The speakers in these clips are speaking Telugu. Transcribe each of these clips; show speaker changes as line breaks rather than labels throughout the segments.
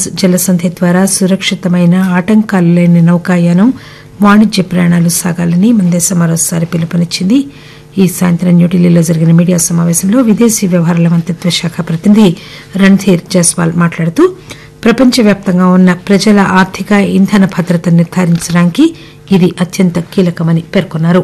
హార్ముజ్ జలసంధి ద్వారా సురక్షితమైన ఆటంకాలు లేని నౌకాయానం వాణిజ్య ప్రయాణాలు సాగాలని మన దేశం మరోసారి పిలుపునిచ్చింది ఈ సాయంత్రం న్యూఢిల్లీలో జరిగిన మీడియా సమావేశంలో విదేశీ వ్యవహారాల మంత్రిత్వ శాఖ ప్రతినిధి రణ్ధీర్ జైస్వాల్ మాట్లాడుతూ ప్రపంచవ్యాప్తంగా ఉన్న ప్రజల ఆర్థిక ఇంధన భద్రతను నిర్ధారించడానికి ఇది అత్యంత కీలకమని పేర్కొన్నారు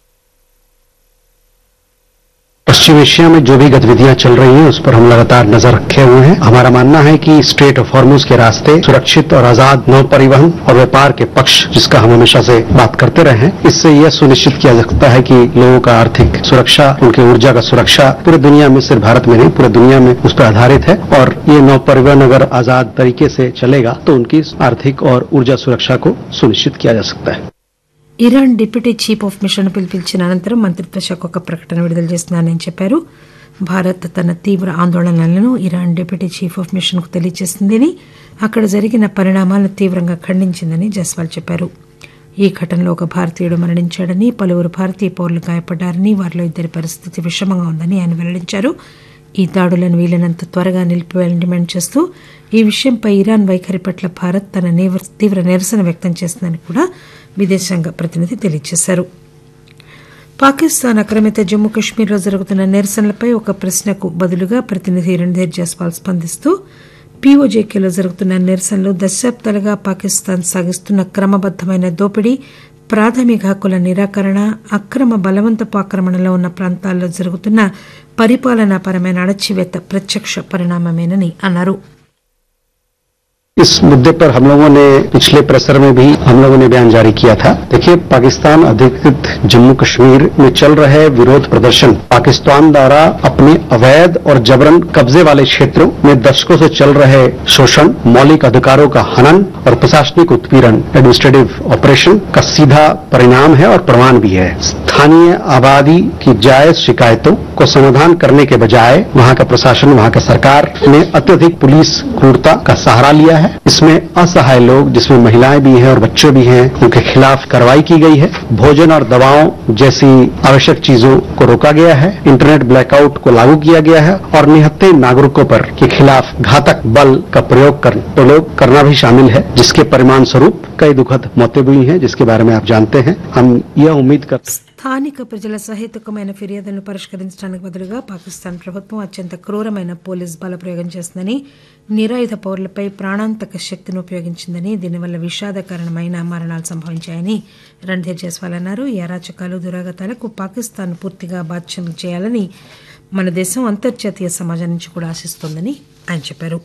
पश्चिम एशिया में जो भी गतिविधियां चल रही हैं उस पर हम लगातार नजर रखे हुए हैं हमारा मानना है कि स्ट्रेट ऑफ हॉर्मूज के रास्ते सुरक्षित और आजाद नौ परिवहन और व्यापार के पक्ष जिसका हम हमेशा से बात करते रहे हैं इससे यह सुनिश्चित किया जा सकता है कि लोगों का आर्थिक सुरक्षा उनकी ऊर्जा का सुरक्षा पूरे दुनिया में सिर्फ भारत में नहीं पूरे दुनिया में उस पर आधारित है और ये नौ परिवहन अगर आजाद तरीके से चलेगा तो उनकी आर्थिक और ऊर्जा सुरक्षा को सुनिश्चित किया जा सकता है
Iran deputy chief of mission పిలిపించిన అనంతరం మంత్రిత్వ శాఖ ఒక ప్రకటన విడుదల చేస్తున్నానని చెప్పారు భారత్ తన తీవ్ర ఆందోళనలను Iran deputy chief of mission కు తెలియజేసిందని అక్కడ జరిగిన పరిణామాలను తీవ్రంగా ఖండించిందని జస్వాల్ చెప్పారు ఈ ఘటనలో ఒక భారతీయుడు మరణించాడని పలువురు భారతీయ పౌరులు గాయపడ్డారని వారిలో ఇద్దరి పరిస్థితి విషమంగా ఉందని ఆయన వెల్లడించారు ఈ దాడులను వీలైనంత త్వరగా నిలిపివేయాలని డిమాండ్ చేస్తూ ఈ విషయంపై ఇరాన్ వైఖరి పట్ల భారత్ తన నీవ- తీవ్ర నిరసన వ్యక్తం చేసిందని కూడా విదేశాంగ ప్రతినిధి తెలియజేశారు పాకిస్తాన్ ఆక్రమిత జమ్మూ కశ్మీర్లో జరుగుతున్న నిరసనలపై ఒక ప్రశ్నకు బదులుగా ప్రతినిధి రణ్ధీర్ జైస్వాల్ స్పందిస్తూ పీఓజేకేలో జరుగుతున్న నిరసనలు దశాబ్దాలుగా పాకిస్తాన్ సాగిస్తున్న క్రమబద్దమైన దోపిడీ ప్రాథమిక హక్కుల నిరాకరణ అక్రమ బలవంతపు ఆక్రమణలో ఉన్న ప్రాంతాల్లో జరుగుతున్న పరిపాలనాపరమైన అణచివేత ప్రత్యక్ష పరిణామమేనని అన్నారు
इस मुद्दे पर हम लोगों ने पिछले प्रेसर में भी हम लोगों ने बयान जारी किया था देखिए पाकिस्तान अधिकृत जम्मू कश्मीर में चल रहे विरोध प्रदर्शन पाकिस्तान द्वारा अपने अवैध और जबरन कब्जे वाले क्षेत्रों में दशकों से चल रहे शोषण मौलिक अधिकारों का हनन और प्रशासनिक उत्पीड़न एडमिनिस्ट्रेटिव ऑपरेशन का सीधा परिणाम है और प्रमाण भी है स्थानीय आबादी की जायज शिकायतों को समाधान करने के बजाय वहां का प्रशासन वहां का सरकार ने अत्यधिक पुलिस क्रूरता का सहारा लिया है इसमें असहाय लोग जिसमें महिलाएं भी हैं और बच्चे भी हैं उनके खिलाफ कार्रवाई की गई है भोजन और दवाओं जैसी आवश्यक चीजों को रोका गया है इंटरनेट ब्लैकआउट को लागू किया गया है और निहत्थे नागरिकों पर के खिलाफ घातक बल का प्रयोग कर, प्रयोग करना भी शामिल है जिसके परिणाम स्वरूप कई दुखद मौतें हुई हैं जिसके बारे में आप जानते हैं हम यह उम्मीद करते
స్థానిక ప్రజల సహేతుకమైన ఫిర్యాదులను పరిష్కరించడానికి బదులుగా పాకిస్తాన్ ప్రభుత్వం అత్యంత క్రూరమైన పోలీస్ బలప్రయోగం చేసిందని నిరాయుధ పౌరులపై ప్రాణాంతక శక్తిని ఉపయోగించిందని దీనివల్ల విషాదకరమైన మరణాలు సంభవించాయని రణ్ధీర్ జైస్వాల్ అన్నారు ఈ అరాచకాలు దురాగతాలకు పాకిస్తాన్ పూర్తిగా బాధ్యతలు చేయాలని మన దేశం అంతర్జాతీయ సమాజం నుంచి కూడా ఆశిస్తోందని ఆయన చెప్పారు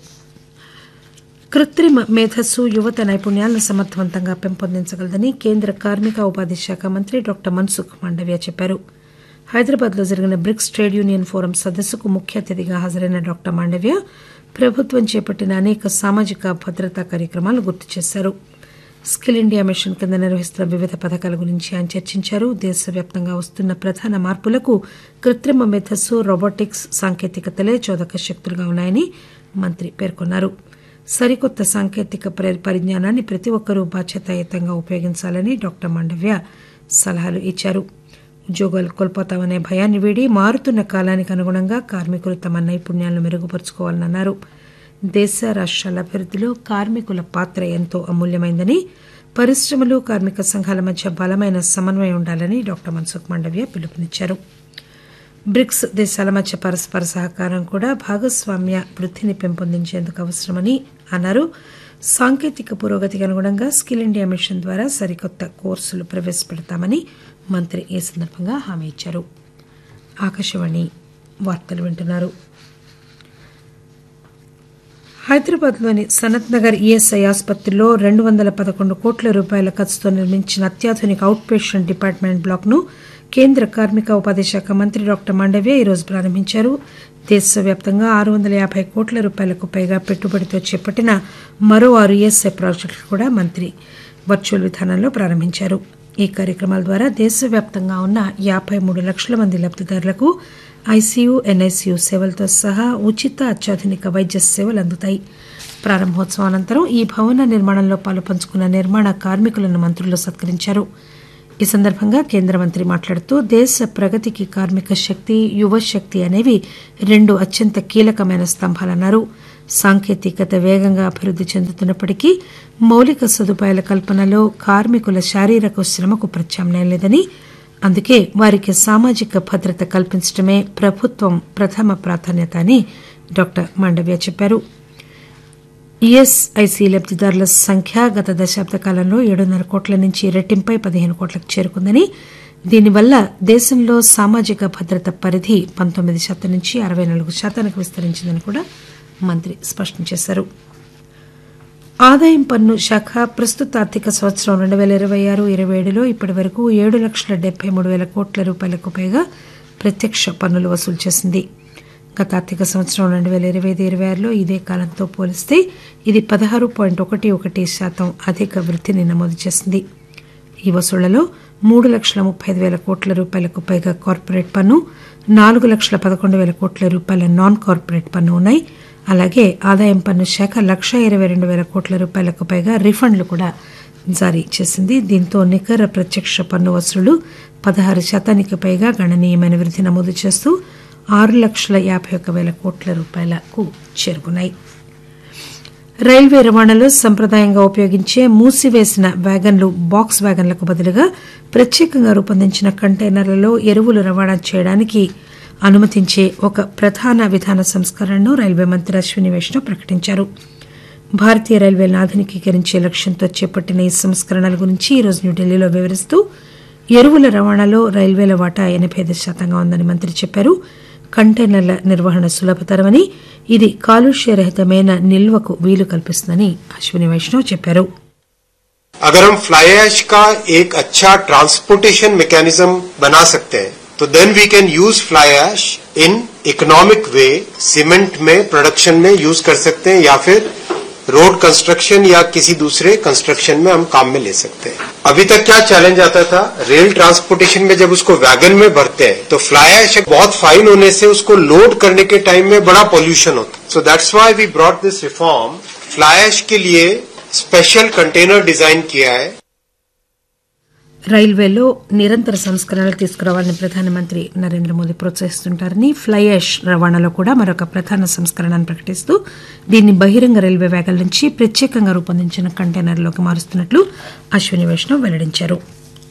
కృత్రిమ మేధస్సు యువత నైపుణ్యాలను సమర్థవంతంగా పెంపొందించగలదని కేంద్ర కార్మిక ఉపాధి శాఖ మంత్రి డాక్టర్ మన్సుఖ్ మాండవ్య చెప్పారు హైదరాబాద్ లో జరిగిన బ్రిక్స్ ట్రేడ్ యూనియన్ ఫోరం సదస్సుకు ముఖ్య అతిథిగా హాజరైన డాక్టర్ మాండవ్య ప్రభుత్వం చేపట్టిన అనేక సామాజిక భద్రతా కార్యక్రమాలు గుర్తు చేశారు స్కిల్ ఇండియా మిషన్ కింద నిర్వహిస్తున్న వివిధ పథకాల గురించి ఆయన చర్చించారు దేశవ్యాప్తంగా వస్తున్న ప్రధాన మార్పులకు కృత్రిమ మేధస్సు రోబోటిక్స్ సాంకేతికతలే చోదక శక్తులుగా ఉన్నాయని మంత్రి పేర్కొన్నారు సరికొత్త సాంకేతిక పరి- పరిజ్ఞానాన్ని ప్రతి ఒక్కరూ బాధ్యతాయుతంగా ఉపయోగించాలని డాక్టర్ మాండవ్య సలహాలు ఇచ్చారు ఉద్యోగాలు కోల్పోతామనే భయాన్ని వీడి మారుతున్న కాలానికి అనుగుణంగా కార్మికులు తమ నైపుణ్యాలను మెరుగుపరుచుకోవాలని అన్నారు దేశ రాష్ట్రాల అభివృద్ధిలో కార్మికుల పాత్ర ఎంతో అమూల్యమైందని పరిశ్రమలు కార్మిక సంఘాల మధ్య బలమైన సమన్వయం ఉండాలని డాక్టర్ మన్సుఖ్ మాండవ్య పిలుపునిచ్చారు బ్రిక్స్ దేశాల మధ్య పరస్పర సహకారం కూడా భాగస్వామ్య వృద్ధిని పెంపొందించేందుకు అవసరమని అన్నారు సాంకేతిక పురోగతికి అనుగుణంగా స్కిల్ ఇండియా మిషన్ ద్వారా సరికొత్త కోర్సులు ప్రవేశపెడతామని మంత్రి ఈ సందర్భంగా హామీ ఇచ్చారు ఆకాశవాణి వార్తలు వింటున్నారు హైదరాబాద్లోని సనత్ నగర్ ఈఎస్ఐ ఆసుపత్రిలో రెండు వందల పదకొండు కోట్ల రూపాయల ఖర్చుతో నిర్మించిన అత్యాధునిక అవుట్ పేషెంట్ డిపార్ట్మెంట్ బ్లాక్ను కేంద్ర కార్మిక ఉపాధి శాఖ మంత్రి డాక్టర్ మాండవ్య ఈరోజు ప్రారంభించారు దేశవ్యాప్తంగా ఆరు వందల యాభై కోట్ల రూపాయలకు పైగా పెట్టుబడితో చేపట్టిన మరో ఆరు ఈఎస్ఐ ప్రాజెక్టులు కూడా మంత్రి వర్చువల్ విధానంలో ప్రారంభించారు ఈ కార్యక్రమాల ద్వారా దేశవ్యాప్తంగా ఉన్న యాభై మూడు లక్షల మంది లబ్దిదారులకు ఐసీయూ ఎన్ఐసీయూ సేవలతో సహా ఉచిత అత్యాధునిక వైద్య సేవలు అందుతాయి ప్రారంభోత్సవం అనంతరం ఈ భవన నిర్మాణంలో పాలు పంచుకున్న నిర్మాణ కార్మికులను మంత్రులు సత్కరించారు ఈ సందర్భంగా కేంద్ర మంత్రి మాట్లాడుతూ దేశ ప్రగతికి కార్మిక శక్తి యువ శక్తి అనేవి రెండు అత్యంత కీలకమైన స్తంభాలన్నారు సాంకేతికత వేగంగా అభివృద్ది చెందుతున్నప్పటికీ మౌలిక సదుపాయాల కల్పనలో కార్మికుల శారీరక శ్రమకు ప్రత్యామ్నాయం లేదని అందుకే వారికి సామాజిక భద్రత కల్పించడమే ప్రభుత్వం ప్రథమ ప్రాధాన్యత అని డాక్టర్ మాండవ్య చెప్పారు ఈఎస్ఐసి లబ్దిదారుల సంఖ్య గత దశాబ్ద కాలంలో ఏడున్నర కోట్ల నుంచి రెట్టింపై పదిహేను కోట్లకు చేరుకుందని దీనివల్ల దేశంలో సామాజిక భద్రత పరిధి పంతొమ్మిది శాతం నుంచి అరవై నాలుగు శాతానికి విస్తరించిందని కూడా మంత్రి స్పష్టం చేశారు ఆదాయం పన్ను శాఖ ప్రస్తుత ఆర్థిక సంవత్సరం రెండు పేల ఇరవై ఆరు ఇరవై ఏడులో ఇప్పటి వరకు ఏడు లక్షల డెబ్బై మూడు పేల కోట్ల రూపాయలకు పైగా ప్రత్యక్ష పన్నులు వసూలు చేసింది గత ఆర్థిక సంవత్సరం రెండు పేల ఇరవై ఐదు ఇరవై ఆరులో ఇదే కాలంతో పోలిస్తే ఇది పదహారు పాయింట్ ఒకటి ఒకటి శాతం అధిక వృద్ధిని నమోదు చేసింది ఈ వసూళ్లలో మూడు లక్షల ముప్పై ఐదు పేల కోట్ల రూపాయలకు పైగా కార్పొరేట్ పన్ను నాలుగు లక్షల పదకొండు పేల కోట్ల రూపాయల నాన్ కార్పొరేట్ పన్ను ఉన్నాయి అలాగే ఆదాయం పన్ను శాఖ లక్ష ఇరవై రెండు పేల కోట్ల రూపాయలకు పైగా రిఫండ్లు కూడా జారీ చేసింది దీంతో నికర ప్రత్యక్ష పన్ను వసూళ్లు పదహారు శాతానికి పైగా గణనీయమైన వృద్ధి నమోదు చేస్తూ ఆరు లక్షల యాభై ఒక్క పేల కోట్ల రూపాయలకు చేరుకున్నాయి రైల్వే రవాణాలో సంప్రదాయంగా ఉపయోగించే మూసివేసిన వ్యాగన్లు బాక్స్ వ్యాగన్లకు బదులుగా ప్రత్యేకంగా రూపొందించిన కంటైనర్లలో ఎరువులు రవాణా చేయడానికి అనుమతించే ఒక ప్రధాన విధాన సంస్కరణను రైల్వే మంత్రి అశ్విని వైష్ణవ్ ప్రకటించారు భారతీయ రైల్వేలను ఆధునికీకరించే లక్ష్యంతో చేపట్టిన ఈ సంస్కరణల గురించి ఈరోజు న్యూఢిల్లీలో వివరిస్తూ ఎరువుల రవాణాలో రైల్వేల వాటా ఎనబై ఐదు శాతంగా ఉందని మంత్రి చెప్పారు కంటైనర్ల నిర్వహణ సులభతరమని ఇది కాలుష్యరహితమైన నిల్వకు వీలు కల్పిస్తుందని అశ్విని వైష్ణవ్ చెప్పారు
अगर हम फ्लाई ऐश का एक अच्छा ट्रांसपोर्टेशन मैकेनिज्म बना सकते हैं तो then we can use fly ash in economic way cement में प्रोडक्शन में यूज कर सकते हैं या फिर रोड कंस्ट्रक्शन या किसी दूसरे कंस्ट्रक्शन में हम काम में ले सकते हैं अभी तक क्या चैलेंज आता था रेल ट्रांसपोर्टेशन में जब उसको वैगन में भरते हैं तो फ्लाई ऐश बहुत फाइन होने से उसको लोड करने के टाइम में बड़ा पॉल्यूशन होता so that's why we brought this reform fly ash के लिए स्पेशल कंटेनर डिजाइन किया है
రైల్వేలో నిరంతర సంస్కరణలు తీసుకురావాలని ప్రధానమంత్రి నరేంద్ర మోదీ ప్రోత్సహిస్తుంటారని ఫ్లై యాష్ రవాణాలో కూడా మరొక ప్రధాన సంస్కరణను ప్రకటిస్తూ దీన్ని బహిరంగ రైల్వే వ్యాగల నుంచి ప్రత్యేకంగా రూపొందించిన కంటైనర్లోకి మారుస్తున్నట్లు అశ్విని వైష్ణవ్ వెల్లడించారు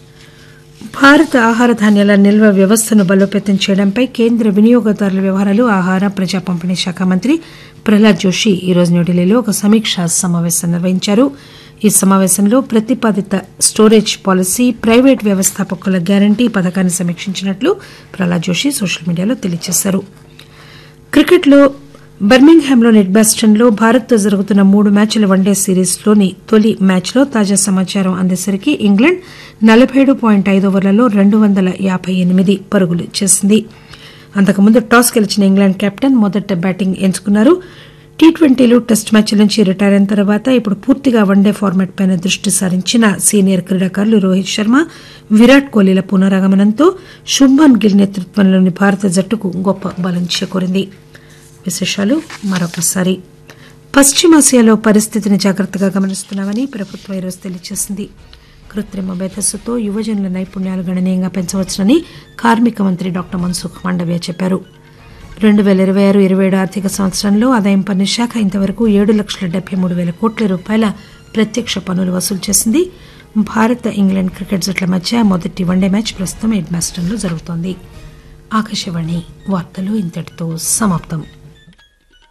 భారత ఆహార ధాన్యాల నిల్వ వ్యవస్థను బలోపేతం చేయడంపై కేంద్ర వినియోగదారుల వ్యవహారాలు ఆహార ప్రజా పంపిణీ శాఖ మంత్రి ప్రహ్లాద్ జోషి ఈరోజు న్యూఢిల్లీలో ఒక సమీక్షా సమావేశం నిర్వహించారు ఈ సమావేశంలో ప్రతిపాదిత స్టోరేజ్ పాలసీ ప్రైవేట్ వ్యవస్థాపకుల గ్యారంటీ పథకాన్ని సమీక్షించినట్లు ప్రహ్లాద్ జోషి సోషల్ మీడియాలో తెలియజేశారు క్రికెట్లో బర్మింగ్హామ్లోని ఎడ్బాస్టన్లో భారత్తో జరుగుతున్న మూడు మ్యాచ్ల వన్డే సిరీస్లోని తొలి మ్యాచ్లో తాజా సమాచారం అందేసరికి ఇంగ్లాండ్ నలభై ఏడు పాయింట్ ఐదు ఓవర్లలో రెండు వందల యాభై ఎనిమిది పరుగులు చేసింది అంతకుముందు టాస్ గెలిచిన ఇంగ్లాండ్ కెప్టెన్ మొదట బ్యాటింగ్ ఎంచుకున్నారు టీ ట్వంటీలు టెస్ట్ మ్యాచ్ల నుంచి రిటైర్ అయిన తర్వాత ఇప్పుడు పూర్తిగా వన్డే ఫార్మాట్ పైన దృష్టి సారించిన సీనియర్ క్రీడాకారులు రోహిత్ శర్మ విరాట్ కోహ్లీల పునరాగమనంతో శుభ్మన్ గిల్ నేతృత్వంలోని భారత జట్టుకు గొప్ప బలం చేకూరింది విశేషాలు మరొకసారి పశ్చిమాసియాలో పరిస్థితిని జాగ్రత్తగా గమనిస్తున్నామని ప్రభుత్వం ఈరోజు తెలియజేసింది కృత్రిమ మేధస్సుతో యువజనుల నైపుణ్యాలు గణనీయంగా పెంచవచ్చునని కార్మిక మంత్రి డాక్టర్ మన్సుఖ్ మాండవ్య చెప్పారు రెండు పేల ఇరవై ఆరు ఇరవై ఏడు ఆర్థిక సంవత్సరంలో ఆదాయం పన్ను శాఖ ఇంతవరకు ఏడు లక్షల డెబ్బై మూడు వేల కోట్ల రూపాయల ప్రత్యక్ష పన్నులు వసూలు చేసింది భారత ఇంగ్లాండ్ క్రికెట్ జట్ల మధ్య మొదటి వన్డే మ్యాచ్ ప్రస్తుతం ఎడ్మాస్టన్లో జరుగుతోంది ఆకాశవాణి వార్తలు ఇంతటితో సమాప్తం